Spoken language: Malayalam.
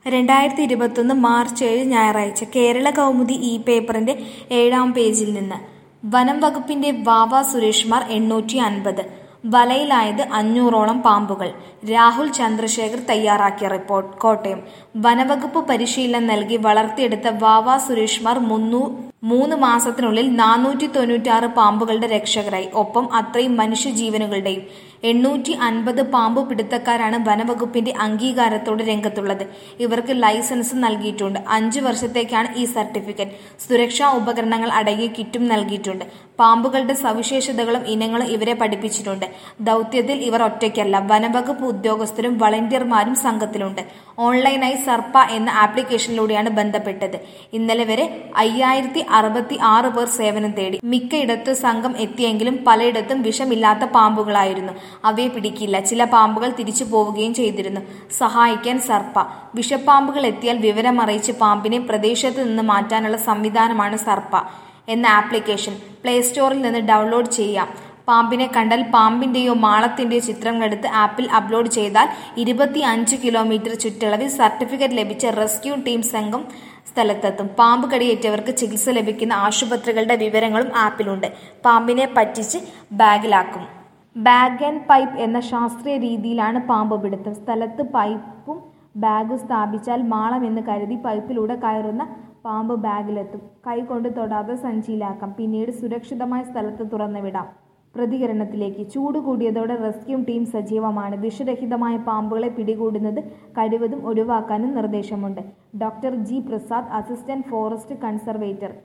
രണ്ടായിരത്തി ഇരുപത്തൊന്ന് മാർച്ച് ഏഴ് ഞായറാഴ്ച കേരള കൗമുദി ഇ പേപ്പറിന്റെ ഏഴാം പേജിൽ നിന്ന് വനം വകുപ്പിന്റെ വാവ സുരേഷ്മാർ എണ്ണൂറ്റി അൻപത് വലയിലായത് അഞ്ഞൂറോളം പാമ്പുകൾ രാഹുൽ ചന്ദ്രശേഖർ തയ്യാറാക്കിയ റിപ്പോർട്ട് കോട്ടയം വനവകുപ്പ് പരിശീലനം നൽകി വളർത്തിയെടുത്ത വാവ സുരേഷ്മാർ മുന്നൂ മൂന്ന് മാസത്തിനുള്ളിൽ നാനൂറ്റി തൊണ്ണൂറ്റാറ് പാമ്പുകളുടെ രക്ഷകരായി ഒപ്പം അത്രയും മനുഷ്യജീവനുകളുടെയും എണ്ണൂറ്റി അൻപത് പാമ്പ് പിടുത്തക്കാരാണ് വനവകുപ്പിന്റെ അംഗീകാരത്തോടെ രംഗത്തുള്ളത് ഇവർക്ക് ലൈസൻസ് നൽകിയിട്ടുണ്ട് അഞ്ചു വർഷത്തേക്കാണ് ഈ സർട്ടിഫിക്കറ്റ് സുരക്ഷാ ഉപകരണങ്ങൾ അടങ്ങിയ കിറ്റും നൽകിയിട്ടുണ്ട് പാമ്പുകളുടെ സവിശേഷതകളും ഇനങ്ങളും ഇവരെ പഠിപ്പിച്ചിട്ടുണ്ട് ദൗത്യത്തിൽ ഇവർ ഒറ്റയ്ക്കല്ല വനവകുപ്പ് ഉദ്യോഗസ്ഥരും വളണ്ടിയർമാരും സംഘത്തിലുണ്ട് ഓൺലൈനായി സർപ്പ എന്ന ആപ്ലിക്കേഷനിലൂടെയാണ് ബന്ധപ്പെട്ടത് ഇന്നലെ വരെ അയ്യായിരത്തി അറുപത്തി ആറ് പേർ സേവനം തേടി മിക്കയിടത്ത് സംഘം എത്തിയെങ്കിലും പലയിടത്തും വിഷമില്ലാത്ത പാമ്പുകളായിരുന്നു അവയെ പിടിക്കില്ല ചില പാമ്പുകൾ തിരിച്ചു പോവുകയും ചെയ്തിരുന്നു സഹായിക്കാൻ സർപ്പ വിഷപ്പാമ്പുകൾ എത്തിയാൽ വിവരമറിയിച്ച് പാമ്പിനെ പ്രദേശത്ത് നിന്ന് മാറ്റാനുള്ള സംവിധാനമാണ് സർപ്പ എന്ന ആപ്ലിക്കേഷൻ പ്ലേ സ്റ്റോറിൽ നിന്ന് ഡൗൺലോഡ് ചെയ്യാം പാമ്പിനെ കണ്ടാൽ പാമ്പിന്റെയോ മാളത്തിന്റെയോ ചിത്രങ്ങളെടുത്ത് ആപ്പിൽ അപ്ലോഡ് ചെയ്താൽ ഇരുപത്തി അഞ്ച് കിലോമീറ്റർ ചുറ്റളവിൽ സർട്ടിഫിക്കറ്റ് ലഭിച്ച റെസ്ക്യൂ ടീം സംഘം സ്ഥലത്തെത്തും പാമ്പ് കടിയേറ്റവർക്ക് ചികിത്സ ലഭിക്കുന്ന ആശുപത്രികളുടെ വിവരങ്ങളും ആപ്പിലുണ്ട് പാമ്പിനെ പറ്റിച്ച് ബാഗിലാക്കും ബാഗ് ആൻഡ് പൈപ്പ് എന്ന ശാസ്ത്രീയ രീതിയിലാണ് പാമ്പ് പിടുത്തം സ്ഥലത്ത് പൈപ്പും ബാഗും സ്ഥാപിച്ചാൽ മാളം എന്ന് കരുതി പൈപ്പിലൂടെ കയറുന്ന പാമ്പ് ബാഗിലെത്തും കൈകൊണ്ട് തൊടാതെ സഞ്ചിയിലാക്കാം പിന്നീട് സുരക്ഷിതമായ സ്ഥലത്ത് തുറന്നു വിടാം പ്രതികരണത്തിലേക്ക് ചൂട് കൂടിയതോടെ റെസ്ക്യൂ ടീം സജീവമാണ് വിഷരഹിതമായ പാമ്പുകളെ പിടികൂടുന്നത് കഴിവതും ഒഴിവാക്കാനും നിർദ്ദേശമുണ്ട് doctor G Prasad assistant forest conservator